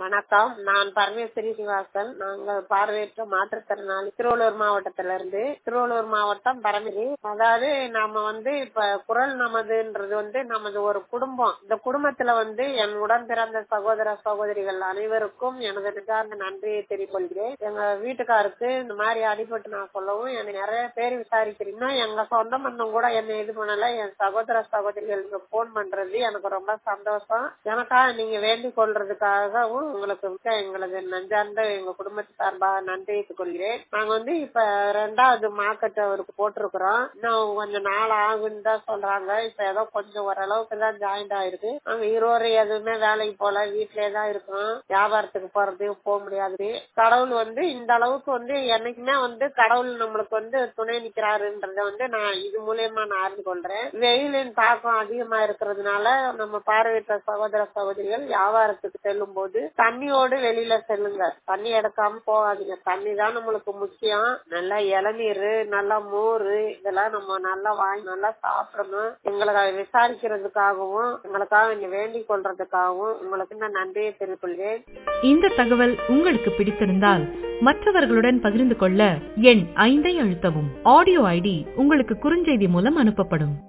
வணக்கம் நான் பரமேஸ்வரி சீனிவாசன் நாங்கள் பார்வையற்ற மாற்றுத்திறனாளி திருவள்ளூர் மாவட்டத்தில இருந்து திருவள்ளூர் மாவட்டம் பரமேஸ்வரி அதாவது நாம வந்து இப்ப குரல் நமதுன்றது வந்து நமது ஒரு குடும்பம் இந்த குடும்பத்துல வந்து என் உடன் பிறந்த சகோதர சகோதரிகள் அனைவருக்கும் எனது நிஜார்ந்த நன்றியை தெரிவிக்கொள்கிறேன் எங்க வீட்டுக்காருக்கு இந்த மாதிரி அடிபட்டு நான் சொல்லவும் எனக்கு நிறைய பேர் விசாரிக்கிறீங்கன்னா எங்க சொந்த பந்தம் கூட என்ன இது பண்ணல என் சகோதர சகோதரிகளுக்கு போன் பண்றது எனக்கு ரொம்ப சந்தோஷம் எனக்காக நீங்க வேண்டிக் கொள்றதுக்காகவும் உங்களுக்கு மிக்க எங்களது நஞ்சார்ந்த எங்க குடும்பத்து சார்பாக நன்றி கொள்கிறேன் நாங்க வந்து இப்ப ரெண்டாவது மார்க்கெட் அவருக்கு போட்டிருக்கிறோம் இன்னும் கொஞ்சம் நாள் ஆகுன்னு தான் சொல்றாங்க இப்ப ஏதோ கொஞ்சம் ஓரளவுக்கு தான் ஜாயிண்ட் ஆயிருக்கு நாங்க இருவரு எதுவுமே வேலைக்கு போல வீட்லயே தான் இருக்கோம் வியாபாரத்துக்கு போறது போக முடியாது கடவுள் வந்து இந்த அளவுக்கு வந்து என்னைக்குமே வந்து கடவுள் நம்மளுக்கு வந்து துணை நிக்கிறாருன்றத வந்து நான் இது மூலியமா நான் அறிந்து கொள்றேன் வெயிலின் தாக்கம் அதிகமா இருக்கிறதுனால நம்ம பார்வையற்ற சகோதர சகோதரிகள் வியாபாரத்துக்கு செல்லும் போது தண்ணியோடு வெளியில செல்லுங்க தண்ணி எடுக்காம போகாதீங்க தண்ணி தான் நம்மளுக்கு முக்கியம் நல்லா இளநீர் நல்லா மோர் இதெல்லாம் நம்ம நல்லா வாங்கி நல்லா சாப்பிடணும் எங்களை விசாரிக்கிறதுக்காகவும் எங்களுக்காக நீங்க வேண்டிக் கொள்றதுக்காகவும் உங்களுக்கு நான் நன்றியை தெரிவித்துள்ளேன் இந்த தகவல் உங்களுக்கு பிடித்திருந்தால் மற்றவர்களுடன் பகிர்ந்து கொள்ள எண் ஐந்தை அழுத்தவும் ஆடியோ ஐடி உங்களுக்கு குறுஞ்செய்தி மூலம் அனுப்பப்படும்